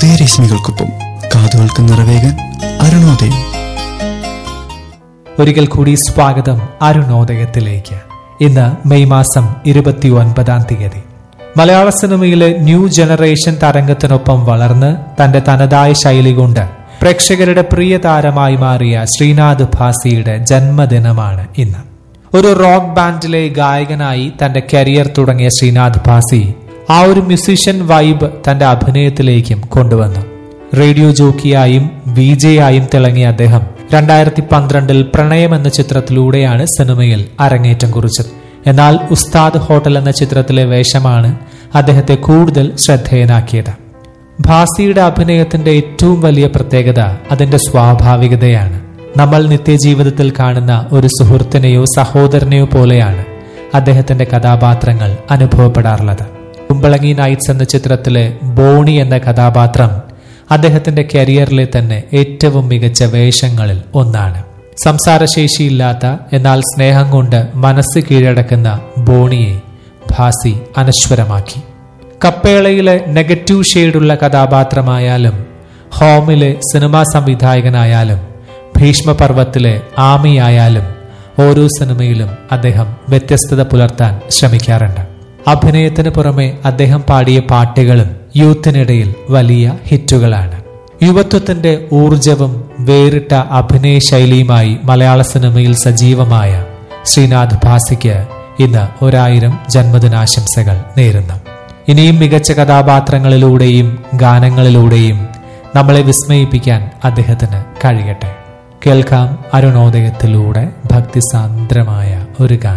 ഉദയരശ്മികൾക്കൊപ്പം കാതുകൾക്ക് നിറവേകാൻ അരുണോദയം ഒരിക്കൽ കൂടി സ്വാഗതം അരുണോദയത്തിലേക്ക് ഇന്ന് മെയ് മാസം ഇരുപത്തി ഒൻപതാം തീയതി മലയാള സിനിമയിലെ ന്യൂ ജനറേഷൻ തരംഗത്തിനൊപ്പം വളർന്ന് തന്റെ തനതായ ശൈലി കൊണ്ട് പ്രേക്ഷകരുടെ പ്രിയ താരമായി മാറിയ ശ്രീനാഥ് ഭാസിയുടെ ജന്മദിനമാണ് ഇന്ന് ഒരു റോക്ക് ബാൻഡിലെ ഗായകനായി തന്റെ കരിയർ തുടങ്ങിയ ശ്രീനാഥ് ഭാസി ആ ഒരു മ്യൂസിഷ്യൻ വൈബ് തന്റെ അഭിനയത്തിലേക്കും കൊണ്ടുവന്നു റേഡിയോ ജോക്കിയായും വി ആയും തിളങ്ങിയ അദ്ദേഹം രണ്ടായിരത്തി പന്ത്രണ്ടിൽ പ്രണയം എന്ന ചിത്രത്തിലൂടെയാണ് സിനിമയിൽ അരങ്ങേറ്റം കുറിച്ചത് എന്നാൽ ഉസ്താദ് ഹോട്ടൽ എന്ന ചിത്രത്തിലെ വേഷമാണ് അദ്ദേഹത്തെ കൂടുതൽ ശ്രദ്ധേയനാക്കിയത് ഭാസിയുടെ അഭിനയത്തിന്റെ ഏറ്റവും വലിയ പ്രത്യേകത അതിന്റെ സ്വാഭാവികതയാണ് നമ്മൾ നിത്യജീവിതത്തിൽ കാണുന്ന ഒരു സുഹൃത്തിനെയോ സഹോദരനെയോ പോലെയാണ് അദ്ദേഹത്തിന്റെ കഥാപാത്രങ്ങൾ അനുഭവപ്പെടാറുള്ളത് കുമ്പളങ്ങി നൈറ്റ്സ് എന്ന ചിത്രത്തിലെ ബോണി എന്ന കഥാപാത്രം അദ്ദേഹത്തിന്റെ കരിയറിലെ തന്നെ ഏറ്റവും മികച്ച വേഷങ്ങളിൽ ഒന്നാണ് സംസാരശേഷിയില്ലാത്ത എന്നാൽ സ്നേഹം കൊണ്ട് മനസ്സ് കീഴടക്കുന്ന ബോണിയെ ഭാസി അനശ്വരമാക്കി കപ്പേളയിലെ നെഗറ്റീവ് ഷെയ്ഡുള്ള കഥാപാത്രമായാലും ഹോമിലെ സിനിമാ സംവിധായകനായാലും ഭീഷ്മപർവത്തിലെ ആമിയായാലും ഓരോ സിനിമയിലും അദ്ദേഹം വ്യത്യസ്തത പുലർത്താൻ ശ്രമിക്കാറുണ്ട് അഭിനയത്തിന് പുറമെ അദ്ദേഹം പാടിയ പാട്ടുകളും യൂത്തിനിടയിൽ വലിയ ഹിറ്റുകളാണ് യുവത്വത്തിന്റെ ഊർജവും വേറിട്ട അഭിനയ ശൈലിയുമായി മലയാള സിനിമയിൽ സജീവമായ ശ്രീനാഥ് ഭാസിക്ക് ഇന്ന് ഒരായിരം ജന്മദിനാശംസകൾ നേരുന്നു ഇനിയും മികച്ച കഥാപാത്രങ്ങളിലൂടെയും ഗാനങ്ങളിലൂടെയും നമ്മളെ വിസ്മയിപ്പിക്കാൻ അദ്ദേഹത്തിന് കഴിയട്ടെ കേൾക്കാം അരുണോദയത്തിലൂടെ ഭക്തിസാന്ദ്രമായ ഒരു ഗാനം